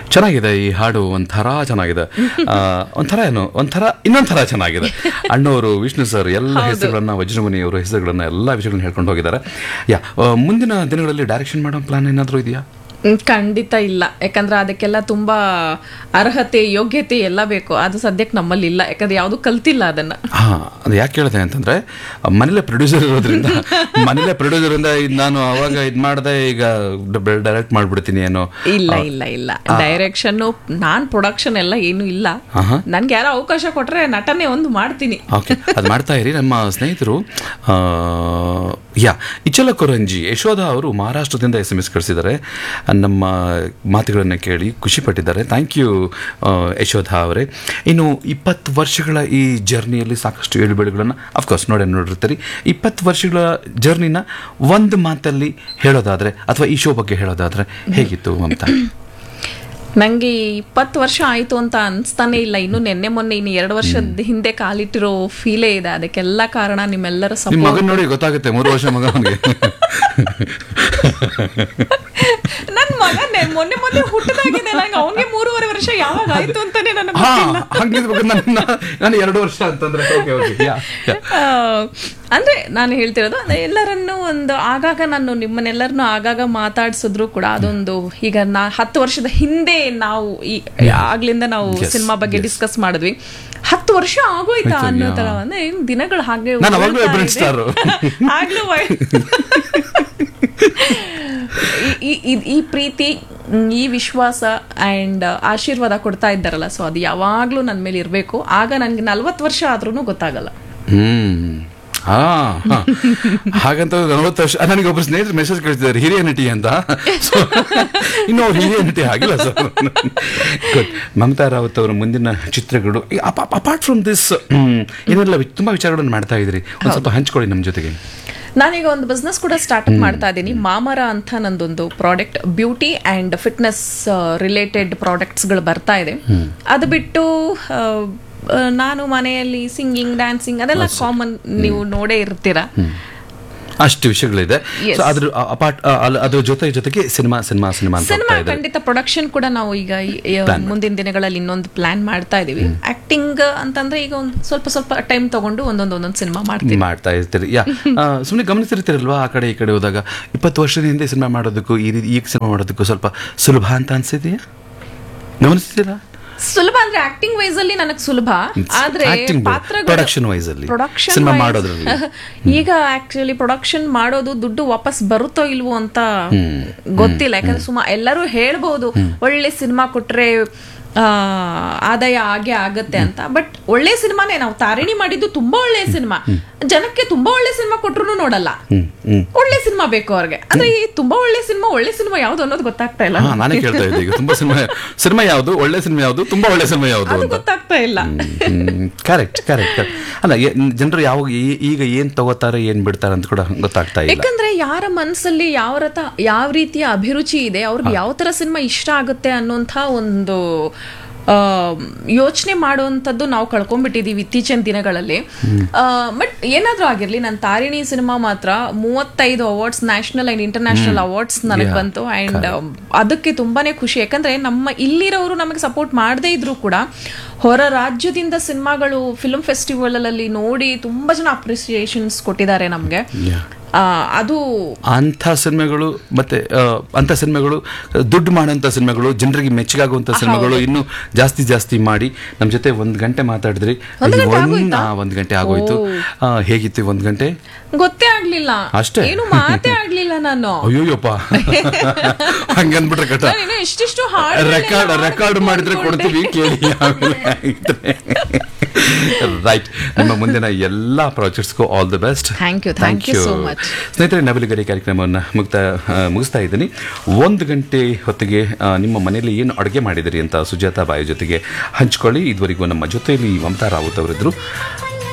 ಚೆನ್ನಾಗಿದೆ ಈ ಹಾಡು ಒಂಥರ ಚೆನ್ನಾಗಿದೆ ಆ, ಒಂಥರ ಏನು ಒಂಥರ ಇನ್ನೊಂಥರ ಚೆನ್ನಾಗಿದೆ ಅಣ್ಣವರು ವಿಷ್ಣು ಸರ್ ಎಲ್ಲ ಹೆಸರುಗಳನ್ನ ವಜ್ರಮುನಿ ಅವರ ಹೆಸರುಗಳನ್ನ ಎಲ್ಲ ವಿಷಯಗಳನ್ನ ಹೇಳ್ಕೊಂಡು ಹೋಗಿದ್ದಾರೆ ಯಾ ಆ, ಮುಂದಿನ ದಿನಗಳಲ್ಲಿ ಡೈರೆಕ್ಷನ್ ಮಾಡೋ ಪ್ಲಾನ್ ಏನಾದರೂ ಇದೆಯಾ ಹ್ಮ್, ಖಂಡಿತ ಇಲ್ಲ ಯಾಕಂದ್ರೆ ಅದಕ್ಕೆಲ್ಲ ತುಂಬಾ ಅರ್ಹತೆ ಯೋಗ್ಯತೆ ಎಲ್ಲ ಬೇಕು ಅದು ಸದ್ಯಕ್ಕೆ ನಮ್ಮಲ್ಲಿ ಇಲ್ಲ ಯಾಕಂದ್ರೆ ಯಾವುದು ಕಲ್ತಿಲ್ಲ ಅದನ್ನ ಹಾ ಅದು ಯಾಕೆ ಕೇಳಿದೆ ಅಂತಂದ್ರೆ ಮನೇಲೆ ಪ್ರೊಡ್ಯೂಸರ್ ಇರೋದ್ರಿಂದ ಮನೇಲೆ ಪ್ರೊಡ್ಯೂಸರ್ ಇಂದ ಇದ್ ನಾನು ಅವಾಗ ಇದ್ ಮಾಡ್ದೆ ಈಗ ಡೈರೆಕ್ಟ್ ಮಾಡ್ಬಿಡ್ತೀನಿ ಏನೋ ಇಲ್ಲ ಇಲ್ಲ ಇಲ್ಲ ಡೈರೆಕ್ಷನ್ ನಾನ್ ಪ್ರೊಡಕ್ಷನ್ ಎಲ್ಲ ಏನು ಇಲ್ಲ ಆಹಾ. ನನ್ಗೆ ಯಾರೋ ಅವಕಾಶ ಕೊಟ್ರೆ ನಟನೆ ಒಂದು ಮಾಡ್ತೀನಿ ಓಕೆ ಅದು ಮಾಡ್ತಾ ಇರಿ ನಮ್ಮ ಸ್ನೇಹಿತರು ಆ, ಯಾ ಇಚಲ ಕೊರಂಜಿ ಯಶೋಧ ಅವರು ಮಹಾರಾಷ್ಟ್ರದಿಂದ ಎಸ್ ಎಮ್ ಎಸ್ ಕಳಿಸಿದ್ದಾರೆ ನಮ್ಮ ಮಾತುಗಳನ್ನು ಕೇಳಿ ಖುಷಿ ಪಟ್ಟಿದ್ದಾರೆ ಥ್ಯಾಂಕ್ ಯು ಯಶೋಧ ಅವರೇ ಇನ್ನು ಇಪ್ಪತ್ತು ವರ್ಷಗಳ ಈ ಜರ್ನಿಯಲ್ಲಿ ಸಾಕಷ್ಟು ಏಳುಬೀಳುಗಳನ್ನು ಅಫ್ಕೋರ್ಸ್ ನೋಡೇ ನೋಡಿರ್ತೀರಿ ಇಪ್ಪತ್ತು ವರ್ಷಗಳ ಜರ್ನಿನ ಒಂದು ಮಾತಲ್ಲಿ ಹೇಳೋದಾದ್ರೆ ಅಥವಾ ಈ ಶೋ ಬಗ್ಗೆ ಹೇಳೋದಾದ್ರೆ ಹೇಗಿತ್ತು ಮಮತಾ ನಂಗೆ ಇಪ್ಪತ್ತು ವರ್ಷ ಆಯ್ತು ಅಂತ ಅನ್ಸ್ತಾನೆ ಇಲ್ಲ ಇನ್ನು ನಿನ್ನೆ ಮೊನ್ನೆ ಇನ್ನು ಎರಡು ವರ್ಷದ ಹಿಂದೆ ಕಾಲಿಟ್ಟಿರೋ ಫೀಲೇ ಇದೆ ಅದಕ್ಕೆಲ್ಲ ಕಾರಣ ನಿಮ್ಮೆಲ್ಲರ ನಿಮ್ಮ ಸಪೋರ್ಟ್ ಮಗನ್ ನೋಡಿ ಗೊತ್ತಾಗುತ್ತೆ ಮೂರು ವರ್ಷ ಮಗ ಅವನಿಗೆ ನನ್ ಮಗ ನೆ- ಮೊನ್ನೆ ಮೊನ್ನೆ ಹುಟ್ಟದಾಗಿದೆ ನಂಗೆ ಅವನಿಗೆ ಮೂರುವರೆ ವರ್ಷ ಯಾವಾಗ ಆಯ್ತು ಅಂತಾನೆ ನನಗೆ ಹಾ ಗೊತ್ತಿಲ್ಲ ಹಂಗಿರ್ಬೇಕು ನನ್ನ ನಾನು ಎರಡು ವರ್ಷ ಅಂತಂದ್ರೆ ಓಕೆ ಓಕೆ ಯಾ ಆ, ಅಂದ್ರೆ ನಾನು ಹೇಳ್ತಿರೋದು ಅಂದ್ರೆ ಎಲ್ಲರನ್ನು ಒಂದು ಆಗಾಗ ನಾನು ನಿಮ್ಮನ್ನೆಲ್ಲರನ್ನು ಆಗಾಗ ಮಾತಾಡ್ಸಿದ್ರು ಕೂಡ ಅದೊಂದು ಈಗ ನಾ ಹತ್ತು ವರ್ಷದ ಹಿಂದೆ ನಾವು ಈ ಆಗ್ಲಿಂದ ನಾವು Yes, ಸಿನಿಮಾ ಬಗ್ಗೆ yes. ಡಿಸ್ಕಸ್ ಮಾಡಿದ್ವಿ ಹತ್ತು ವರ್ಷ ಆಗೋಯ್ತಾ ಆಯ್ತು, ಅನ್ನೋ ಯಾ. ತರ ಅಂದ್ರೆ ಏನ್ ದಿನಗಳು ಹಾಗೆ ನಾನು ಅವಾಗ್ಲೂ ಉರುಳ್ತಾ Brent ಇದೆ. star. ಆಗ್ಲೂ ವೈ- ಈ- ಈ- ಈ- ಈ ಪ್ರೀತಿ ಮ್, ಈ ವಿಶ್ವಾಸ ಅಂಡ್ ಆಶೀರ್ವಾದ ಕೊಡ್ತಾ ಇದ್ದಾರಲ್ಲ ಸೊ ಅದು ಯಾವಾಗ್ಲೂ ನನ್ನ ಮೇಲೆ ಇರಬೇಕು ಆಗ ನನ್ಗೆ ನಲ್ವತ್ತು ವರ್ಷ ಆದ್ರೂ ಗೊತ್ತಾಗಲ್ಲ ಹ್ಮ್ ಹಾ ಹಾ. ಹಾಗಂತ ನಲವತ್ತು ವರ್ಷ ನನಗೆ ಒಬ್ಬರು ಸ್ನೇಹಿತರು ಮೆಸೇಜ್ ಕಳಿಸಿದ್ದಾರೆ ಹಿರಿಯ ನಟಿ ಅಂತ So, ಇನ್ನು ಅವ್ರು ಹಿರಿಯ ನಟಿ ಆಗಿಲ್ಲ ಸರ್ ಗುಡ್ ಮಮತಾ ರಾವತ್ ಅವರ ಮುಂದಿನ ಚಿತ್ರಗಳು ಅಪಾರ್ಟ್ ಫ್ರಮ್ ದಿಸ್ ಏನೆಲ್ಲ ವಿ- ತುಂಬಾ ವಿಚಾರಗಳನ್ನು ಮಾಡ್ತಾ ಇದ್ರಿ ಒಂದು ಸ್ವಲ್ಪ ಹಂಚ್ಕೊಳ್ಳಿ ನಮ್ಮ ಜೊತೆಗೆ ನಾನೀಗ ಒಂದು ಬಿಸ್ನೆಸ್ ಕೂಡ ಸ್ಟಾರ್ಟ್ಅಪ್ ಮಾಡ್ತಾ ಇದ್ದೀನಿ ಮಾಮರ ಅಂತ ನಂದೊಂದು product beauty and fitness related ಪ್ರಾಡಕ್ಟ್ಸ್ಗಳು ಬರ್ತಾ ಇದೆ ಅದು ಬಿಟ್ಟು ಆ, ಆ, ನಾನು ಮನೆಯಲ್ಲಿ ಸಿಂಗಿಂಗ್ ಡ್ಯಾನ್ಸಿಂಗ್ ಅದೆಲ್ಲ ಕಾಮನ್ ನೀವು ನೋಡೇ ಇರ್ತೀರಾ ಅಷ್ಟು ವಿಷಯಗಳಿದೆ Yes. ಸೊ ಅದ್ರ ಅಪಾರ್ಟ್ ಅದ್ರ ಜೊತೆ ಜೊತೆಗೆ ಸಿನಿಮಾ ಸಿನಿಮಾ ಸಿನಿಮಾ ಅಂತ ಸಿನಿಮಾ ಹೋಗ್ತಾ ಇದೆ ಖಂಡಿತ ಪ್ರೊಡಕ್ಷನ್ ಕೂಡ ನಾವು ಈಗ ಈ- ಈ ಮುಂದಿನ ದಿನಗಳಲ್ಲಿ ಇನ್ನೊಂದು ಪ್ಲಾನ್ ಮಾಡ್ತಾ ಇದೀವಿ ಆಕ್ಟಿಂಗ್ ಅಂತಂದ್ರೆ ಈಗ ಒಂದು ಸ್ವಲ್ಪ ಸ್ವಲ್ಪ ಟೈಮ್ ತಗೊಂಡು ಒಂದೊಂದು ಒಂದೊಂದು ಸಿನಿಮಾ ಮಾಡ್ತೀವಿ ಮಾಡ್ತಾ ಇರ್ತೀರಿ ಯಾ ಸುಮ್ಮನೆ ಗಮನಿಸಿರ್ತೀರಲ್ವಾ ಆ ಕಡೆ ಈ ಕಡೆ ಹೋದಾಗ ಇಪ್ಪತ್ತು ವರ್ಷದ ಹಿಂದೆ ಸಿನಿಮಾ ಮಾಡೋದಕ್ಕೂ ಈ ರೀತಿ ಈಗ ಸಿನಿಮಾ ಮಾಡೋದಕ್ಕೂ ಸ್ವಲ್ಪ ಸುಲಭ ಅಂತ ಅನ್ಸಿದೆಯಾ ಗಮನಿಸ್ತೀರಾ ಸುಲಭ ಅಂದ್ರೆ ಆಕ್ಟಿಂಗ್ ವೈಸ್ ಅಲ್ಲಿ ನನಗೆ ಸುಲಭ ಆದ್ರೆ Acting ಬೇಡ. ಪಾತ್ರಗಳು Production wise ಅಲ್ಲಿ. ಪ್ರೊಡಕ್ಷನ್ ಸಿನಿಮಾ ಮಾಡೋದ್ರಲ್ಲಿ. ಈಗ ಆಕ್ಚುಲಿ ಪ್ರೊಡಕ್ಷನ್ ಮಾಡೋದು ದುಡ್ಡು ವಾಪಸ್ ಬರುತ್ತೋ ಇಲ್ವೋ ಅಂತ ಗೊತ್ತಿಲ್ಲ ಯಾಕಂದ್ರೆ ಸುಮಾ ಎಲ್ಲರೂ ಹೇಳ್ಬಹುದು ಒಳ್ಳೆ ಸಿನಿಮಾ ಕೊಟ್ರೆ ಆ, ಆದಾಯ ಆಗೇ ಆಗತ್ತೆ ಅಂತ ಬಟ್ ಒಳ್ಳೆ ಸಿನಿಮಾನೇ ನಾವು ತಾರಿಣಿ ಮಾಡಿದ್ದು ತುಂಬಾ ಒಳ್ಳೆ ಸಿನಿಮಾ ಜನಕ್ಕೆ ತುಂಬಾ ಒಳ್ಳೆ ಸಿನಿಮಾ ಕೊಟ್ರು ನೋಡಲ್ಲ ಹ್ಮ್ ಹ್ಮ್ ಒಳ್ಳೆ ಸಿನಿಮಾ ಬೇಕು ಅವ್ರಿಗೆ ಅಂದ್ರೆ ಈ ತುಂಬಾ ಒಳ್ಳೆ ಸಿನಿಮಾ ಒಳ್ಳೆ ಸಿನಿಮಾ ಯಾವ್ದು ಅನ್ನೋದು ಗೊತ್ತಾಗ್ತಾ ಇಲ್ಲ ಹಾ ನಾನೇ ಕೇಳ್ತಾ ಇದ್ದೆ ಈಗ ತುಂಬಾ ಸಿನಿಮಾ ಸಿನಿಮಾ ಯಾವುದು ಒಳ್ಳೆ ಸಿನಿಮಾ ಯಾವುದು ತುಂಬಾ ಒಳ್ಳೆ ಸಿನಿಮಾ ಯಾವುದು ಅದು ಅಂತ ಗೊತ್ತಾಗ್ತಾ ಇಲ್ಲ ಕರೆಕ್ಟ್ ಕರೆಕ್ಟ್ ಅಲ್ಲ ಜನರು ಯಾವ ಈ- ಈಗ ಏನ್ ತಗೋತಾರೆ ಏನ್ ಬಿಡ್ತಾರೆ ಅಂತ ಕೂಡ ಗೊತ್ತಾಗ್ತಾ ಇಲ್ಲ ಯಾಕಂದ್ರೆ ಯಾರ ಮನಸ್ಸಲ್ಲಿ ಯಾವ ರಥ ಯಾವ ರೀತಿಯ ಅಭಿರುಚಿ ಇದೆ ಅವ್ರಿಗೆ ಯಾವ ತರ ಸಿನಿಮಾ ಇಷ್ಟ ಆಗುತ್ತೆ ಅನ್ನೋಂಥ ಒಂದು ಯೋಚನೆ ಮಾಡುವಂಥದ್ದು ನಾವು ಕಳ್ಕೊಂಡ್ಬಿಟ್ಟಿದೀವಿ ಇತ್ತೀಚಿನ ದಿನಗಳಲ್ಲಿ ಬಟ್ ಏನಾದ್ರೂ ಆಗಿರ್ಲಿ ನನ್ನ ತಾರಿಣಿ ಸಿನಿಮಾ ಮಾತ್ರ ಮೂವತ್ತೈದು awards national and international awards ನನಗೆ Yeah. ಬಂತು ಅಂಡ್ ಅದಕ್ಕೆ ತುಂಬಾನೇ ಖುಷಿ ಯಾಕಂದ್ರೆ ನಮ್ಮ ಇಲ್ಲಿರೋರು ನಮಗೆ ಸಪೋರ್ಟ್ ಮಾಡದೇ ಇದ್ರು ಕೂಡ ಹೊರ ರಾಜ್ಯದಿಂದ ಸಿನಿಮಾಗಳು ಫಿಲ್ಮ್ ಫೆಸ್ಟಿವಲ್ ಅಲ್ಲಿ ನೋಡಿ ತುಂಬಾ ಜನ ಅಪ್ರಿಸಿಯೇಷನ್ಸ್ ಕೊಟ್ಟಿದ್ದಾರೆ ನಮ್ಗೆ Yeah. ಆ, ಅದು ಅಂಥ ಸಿನಿಮಾಗಳು ಮತ್ತೆ ಆ, ಅಂಥ ಸಿನಿಮಾಗಳು ದುಡ್ಡು ಮಾಡೋಂಥ ಸಿನಿಮಾಗಳು ಜನರಿಗೆ ಮೆಚ್ಚಗಾಗುವಂಥ ಸಿನಿಮಾಗಳು ಇನ್ನೂ ಜಾಸ್ತಿ ಜಾಸ್ತಿ ಮಾಡಿ ನಮ್ಮ ಜೊತೆ ಒಂದು ಗಂಟೆ ಮಾತಾಡಿದ್ರಿ ಒಂದ್ ಗಂಟೆ ಒಂದ್- ಆಗೋಯ್ತಾ? ಆ, ಒಂದ್ ಗಂಟೆ ಆಗೋಯ್ತು ಆ, ಹೇಗಿತ್ತು ಒಂದು ಗಂಟೆ ಗೊತ್ತೇ ಆಗ್ಲಿಲ್ಲ ಅಷ್ಟೇ? ಏನು ಮಾತೇ ಆಗ್ಲಿಲ್ಲ ನಾನು ಅಯ್ಯೋಯಪ್ಪ ಹಂಗನ್ಬಿಟ್ರೆ ಕಟ ನಾನು ಇನ್ನು ಇಷ್ಟಿಷ್ಟು ಹಾಡುಗಳನ್ನೆಲ್ಲ ರೆಕಾರ್ಡ್ ರೆಕಾರ್ಡ್ ಮಾಡಿದ್ರೆ ಕೊಡ್ತೀವಿ ಕೇಳಿ ರೈಟ್ ನಿಮ್ಮ ಮುಂದಿನ ಎಲ್ಲಾ ಪ್ರಾಜೆಕ್ಟ್ಸ್ಗೂ all the best Thank you, thank you so much. ಸ್ನೇಹಿತರೆ ನವಿಲುಗರಿ ಕಾರ್ಯಕ್ರಮವನ್ನು ಮುಕ್ತ ಆ, ಮುಗಿಸ್ತಾ ಇದ್ದೀನಿ ಒಂದು ಗಂಟೆ ಹೊತ್ತಿಗೆ ಆ, ನಿಮ್ಮ ಮನೆಯಲ್ಲಿ ಏನು ಅಡುಗೆ ಮಾಡಿದಿರಿ ಅಂತ ಸುಜಾತಾ ಬಾಯಿ ಜೊತೆಗೆ ಹಂಚ್ಕೊಳ್ಳಿ ಇದುವರೆಗೂ ನಮ್ಮ ಜೊತೆಯಲ್ಲಿ ಮಮತಾ ರಾವುತ್ ಅವರಿದ್ರು